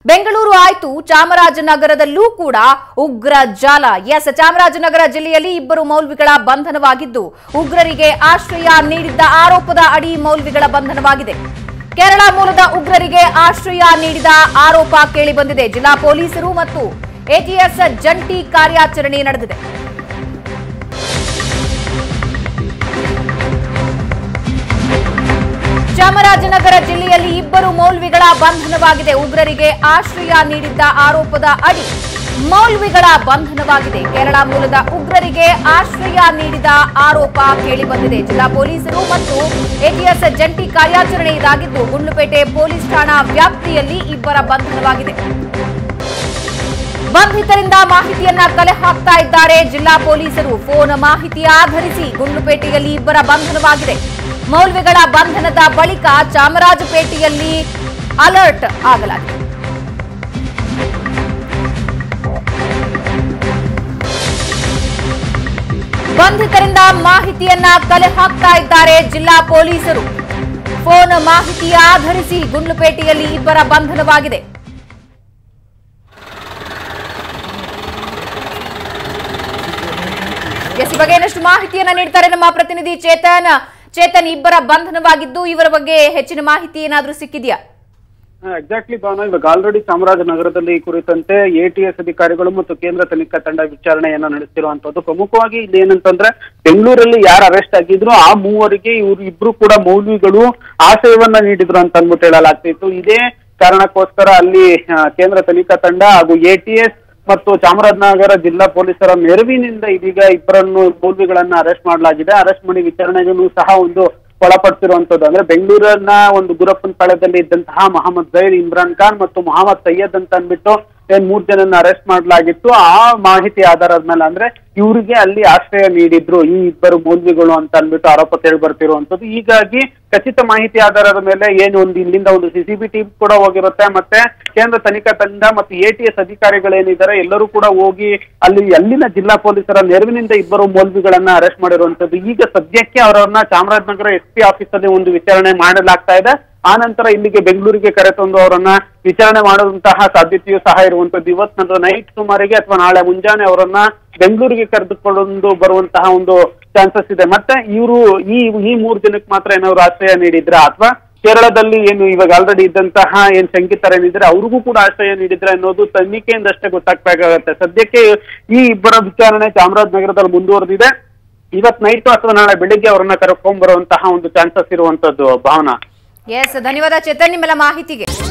ಬೆಂಗಳೂರು ಆಯ್ತು ಚಾಮರಾಜನಗರದಲ್ಲೂ ಕೂಡ ಉಗ್ರ ಜಾಲ ಎಸ್ ಚಾಮರಾಜನಗರ ಜಿಲ್ಲೆಯಲ್ಲಿ ಇಬ್ಬರು ಮೌಲ್ವಿಗಳ ಬಂಧನವಾಗಿದ್ದು ಉಗ್ರರಿಗೆ ಆಶ್ರಯ ನೀಡಿದ್ದ ಆರೋಪದ ಅಡಿ ಮೌಲ್ವಿಗಳ ಬಂಧನವಾಗಿದೆ ಕೇರಳ ಮೂಲದ ಉಗ್ರರಿಗೆ ಆಶ್ರಯ ನೀಡಿದ ಆರೋಪ ಕೇಳಿಬಂದಿದೆ ಜಿಲ್ಲಾ ಪೊಲೀಸರು ಮತ್ತು ಎಟಿಎಸ್ ಜಂಟಿ ಕಾರ್ಯಾಚರಣೆ ನಡೆದಿದೆ ಚಾಮರಾಜನಗರ ಜಿಲ್ಲೆಯಲ್ಲಿ ಇಬ್ಬರು ಮೌಲ್ವಿಗಳ ಬಂಧನವಾಗಿದೆ ಉಗ್ರರಿಗೆ ಆಶ್ರಯ ನೀಡಿದ್ದ ಆರೋಪದ ಅಡಿ ಮೌಲ್ವಿಗಳ ಬಂಧನವಾಗಿದೆ ಕೇರಳ ಮೂಲದ ಉಗ್ರರಿಗೆ ಆಶ್ರಯ ನೀಡಿದ ಆರೋಪ ಕೇಳಿಬಂದಿದೆ ಜಿಲ್ಲಾ ಪೊಲೀಸರು ಮತ್ತು ಎಟಿಎಸ್ ಜಂಟಿ ಕಾರ್ಯಾಚರಣೆ ಇದಾಗಿದ್ದು ಗುಂಡ್ಲುಪೇಟೆ ಪೊಲೀಸ್ ಠಾಣಾ ವ್ಯಾಪ್ತಿಯಲ್ಲಿ ಇಬ್ಬರ ಬಂಧನವಾಗಿದೆ ಬಂಧಿತರಿಂದ ಮಾಹಿತಿಯನ್ನ ಕಲೆ ಹಾಕ್ತಾ ಇದ್ದಾರೆ ಜಿಲ್ಲಾ ಪೊಲೀಸರು ಫೋನ್ ಮಾಹಿತಿ ಆಧರಿಸಿ ಗುಂಡ್ಲುಪೇಟೆಯಲ್ಲಿ ಇಬ್ಬರ ಬಂಧನವಾಗಿದೆ ಮೌಲ್ವಿಗಳ ಬಂಧನದ ಬಳಿಕ ಚಾಮರಾಜಪೇಟೆಯಲ್ಲಿ ಅಲರ್ಟ್ ಆಗಲಾಗಿದೆ ಬಂಧಿತರಿಂದ ಮಾಹಿತಿಯನ್ನ ಕಲೆ ಹಾಕ್ತಾ ಇದ್ದಾರೆ ಜಿಲ್ಲಾ ಪೊಲೀಸರು ಫೋನ್ ಮಾಹಿತಿ ಆಧರಿಸಿ ಗುಂಡ್ಲುಪೇಟೆಯಲ್ಲಿ ಇಬ್ಬರ ಬಂಧನವಾಗಿದೆ ಎಸ್ ಈ ಬಗ್ಗೆ ಇನ್ನಷ್ಟು ಮಾಹಿತಿಯನ್ನ ನೀಡ್ತಾರೆ ನಮ್ಮ ಪ್ರತಿನಿಧಿ ಚೇತನ್ ಚೇತನ್ ಇಬ್ಬರ ಬಂಧನವಾಗಿದ್ದು ಇವರ ಬಗ್ಗೆ ಹೆಚ್ಚಿನ ಮಾಹಿತಿ ಏನಾದ್ರೂ ಸಿಕ್ಕಿದೆಯಾ ಎಕ್ಸಾಕ್ಟ್ಲಿ ಭಾವನ ಇವಾಗ ಆಲ್ರೆಡಿ ಚಾಮರಾಜನಗರದಲ್ಲಿ ಈ ಕುರಿತಂತೆ ಎಟಿಎಸ್ ಅಧಿಕಾರಿಗಳು ಮತ್ತು ಕೇಂದ್ರ ತನಿಖಾ ತಂಡ ವಿಚಾರಣೆಯನ್ನ ನಡೆಸ್ತಿರುವಂತದ್ದು ಪ್ರಮುಖವಾಗಿ ಇಲ್ಲಿ ಏನಂತಂದ್ರೆ ಬೆಂಗಳೂರಲ್ಲಿ ಯಾರು ಅರೆಸ್ಟ್ ಆಗಿದ್ರು ಆ ಮೂವರಿಗೆ ಇವರು ಇಬ್ರು ಕೂಡ ಮೌಲ್ವಿಗಳು ಆಶಯವನ್ನ ನೀಡಿದ್ರು ಅಂತ ಅಂದ್ಬಿಟ್ಟು ಹೇಳಲಾಗ್ತಿತ್ತು ಇದೇ ಕಾರಣಕ್ಕೋಸ್ಕರ ಅಲ್ಲಿ ಆ, ಕೇಂದ್ರ ತನಿಖಾ ತಂಡ ಹಾಗೂ ಎಟಿಎಸ್ ಮತ್ತು ಚಾಮರಾಜನಗರ ಜಿಲ್ಲಾ ಪೊಲೀಸರ ನೆರವಿನಿಂದ ಇದೀಗ ಇಬ್ಬರನ್ನು ಮೌಲ್ವಿಗಳನ್ನ ಅರೆಸ್ಟ್ ಮಾಡಲಾಗಿದೆ ಅರೆಸ್ಟ್ ಮಾಡಿ ವಿಚಾರಣೆಗೂ ಸಹ ಒಂದು ಒಳಪಡಿಸಿರುವಂತದ್ದು ಅಂದ್ರೆ ಬೆಂಗಳೂರಿನ ಒಂದು ಗುರಪ್ಪನ ಪಾಳ್ಯದಲ್ಲಿ ಇದ್ದಂತಹ ಮೊಹಮ್ಮದ್ ಜೈರ್ ಇಮ್ರಾನ್ ಖಾನ್ ಮತ್ತು ಮೊಹಮ್ಮದ್ ಸೈಯದ್ ಅಂತ ಅಂದ್ಬಿಟ್ಟು ಏನ್ ಮೂರ್ ಜನನ್ನ ಅರೆಸ್ಟ್ ಮಾಡಲಾಗಿತ್ತು ಆ ಮಾಹಿತಿ ಆಧಾರದ ಮೇಲೆ ಅಂದ್ರೆ ಇವರಿಗೆ ಅಲ್ಲಿ ಆಶ್ರಯ ನೀಡಿದ್ರು ಈ ಇಬ್ಬರು ಮೌಲ್ವಿಗಳು ಅಂತ ಅಂದ್ಬಿಟ್ಟು ಆರೋಪ ಕೇಳಿ ಬರ್ತಿರುವಂತದ್ದು ಹೀಗಾಗಿ ಖಚಿತ ಮಾಹಿತಿ ಆಧಾರದ ಮೇಲೆ ಏನು ಒಂದು ಇಲ್ಲಿಂದ ಒಂದು ಸಿಸಿಬಿ ಟೀಮ್ ಕೂಡ ಹೋಗಿರುತ್ತೆ ಮತ್ತೆ ಕೇಂದ್ರ ತನಿಖಾ ತಂಡ ಮತ್ತು ಎಟಿಎಸ್ ಅಧಿಕಾರಿಗಳೇನಿದ್ದಾರೆ ಎಲ್ಲರೂ ಕೂಡ ಹೋಗಿ ಅಲ್ಲಿ ಅಲ್ಲಿನ ಜಿಲ್ಲಾ ಪೊಲೀಸರ ನೆರವಿನಿಂದ ಇಬ್ಬರು ಮೌಲ್ವಿಗಳನ್ನ ಅರೆಸ್ಟ್ ಮಾಡಿರುವಂತದ್ದು ಈಗ ಸದ್ಯಕ್ಕೆ ಅವರನ್ನ ಚಾಮರಾಜನಗರ ಎಸ್ ಪಿ ಆಫೀಸಲ್ಲಿ ಒಂದು ವಿಚಾರಣೆ ಮಾಡಲಾಗ್ತಾ ಇದೆ ಆ ನಂತರ ಇಲ್ಲಿಗೆ ಬೆಂಗಳೂರಿಗೆ ಕರೆತಂದು ಅವರನ್ನ ವಿಚಾರಣೆ ಮಾಡುವಂತಹ ಸಾಧ್ಯತೆಯೂ ಸಹ ಇರುವಂತದ್ದು ಇವತ್ತು ನೈಟ್ ಸುಮಾರಿಗೆ ಅಥವಾ ನಾಳೆ ಮುಂಜಾನೆ ಅವರನ್ನ ಬೆಂಗಳೂರಿಗೆ ಕರೆದುಕೊಂಡು ಬರುವಂತಹ ಒಂದು ಚಾನ್ಸಸ್ ಇದೆ ಮತ್ತೆ ಇವರು ಈ ಈ ಮೂರು ಜನಕ್ಕೆ ಮಾತ್ರ ಏನಾದ್ರು ಆಶ್ರಯ ನೀಡಿದ್ರ ಅಥವಾ ಕೇರಳದಲ್ಲಿ ಏನು ಇವಾಗ ಆಲ್ರೆಡಿ ಇದ್ದಂತಹ ಏನ್ ಶಂಕಿತರೇನಿದ್ರೆ ಅವ್ರಿಗೂ ಕೂಡ ಆಶ್ರಯ ನೀಡಿದ್ರೆ ಅನ್ನೋದು ತನಿಖೆಯಿಂದಷ್ಟೇ ಗೊತ್ತಾಗ್ಬೇಕಾಗತ್ತೆ ಸದ್ಯಕ್ಕೆ ಈ ಇಬ್ಬರ ವಿಚಾರಣೆ ಚಾಮರಾಜನಗರದಲ್ಲಿ ಮುಂದುವರೆದಿದೆ ಇವತ್ ನೈಟ್ ಅಥವಾ ನಾಳೆ ಬೆಳಿಗ್ಗೆ ಅವರನ್ನ ಕರ್ಕೊಂಡ್ ಬರುವಂತಹ ಒಂದು ಚಾನ್ಸಸ್ ಇರುವಂತದ್ದು ಭಾವನಾ ಎಸ್ ಧನ್ಯವಾದ ಚೇತನ್ ನಿಮ್ಮೆಲ್ಲ ಮಾಹಿತಿಗೆ